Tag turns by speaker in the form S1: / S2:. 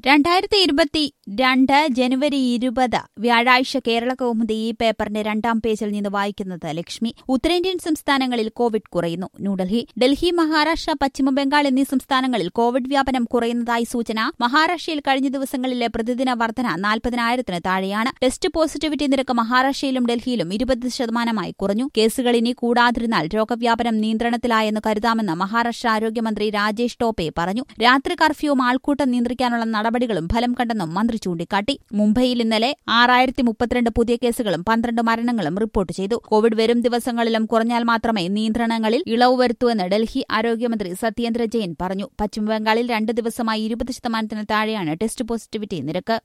S1: രണ്ടായിരത്തി ഇരുപത്തി രണ്ട് ജനുവരി ഇരുപത് വ്യാഴാഴ്ച കേരള കൗമുദി ഈ പേപ്പറിന്റെ രണ്ടാം പേജിൽ നിന്ന് വായിക്കുന്നത് ലക്ഷ്മി ഉത്തരേന്ത്യൻ സംസ്ഥാനങ്ങളിൽ കോവിഡ് കുറയുന്നു ന്യൂഡൽഹി ഡൽഹി മഹാരാഷ്ട്ര പശ്ചിമബംഗാൾ എന്നീ സംസ്ഥാനങ്ങളിൽ കോവിഡ് വ്യാപനം കുറയുന്നതായി സൂചന മഹാരാഷ്ട്രയിൽ കഴിഞ്ഞ ദിവസങ്ങളിലെ പ്രതിദിന വർധന നാൽപ്പതിനായിരത്തിന് താഴെയാണ് ടെസ്റ്റ് പോസിറ്റിവിറ്റി നിരക്ക് മഹാരാഷ്ട്രയിലും ഡൽഹിയിലും ഇരുപത് ശതമാനമായി കുറഞ്ഞു കേസുകൾ ഇനി കൂടാതിരുന്നാൽ രോഗവ്യാപനം നിയന്ത്രണത്തിലായെന്ന് കരുതാമെന്ന് മഹാരാഷ്ട്ര ആരോഗ്യമന്ത്രി രാജേഷ് ടോപ്പെ പറഞ്ഞു രാത്രി കർഫ്യൂവും ആൾക്കൂട്ടം നിയന്ത്രിക്കാനുള്ള നടപടികളും ഫലം കണ്ടെന്നും മന്ത്രി ചൂണ്ടിക്കാട്ടി മുംബൈയിൽ ഇന്നലെ ആറായിരത്തി മുപ്പത്തിരണ്ട് പുതിയ കേസുകളും പന്ത്രണ്ട് മരണങ്ങളും റിപ്പോർട്ട് ചെയ്തു കോവിഡ് വരും ദിവസങ്ങളിലും കുറഞ്ഞാൽ മാത്രമേ നിയന്ത്രണങ്ങളിൽ ഇളവ് വരുത്തൂവെന്ന് ഡൽഹി ആരോഗ്യമന്ത്രി സത്യേന്ദ്ര ജെയിൻ പറഞ്ഞു പശ്ചിമബംഗാളിൽ രണ്ട് ദിവസമായി ഇരുപത് ശതമാനത്തിന് താഴെയാണ് ടെസ്റ്റ് പോസിറ്റിവിറ്റി നിരക്ക്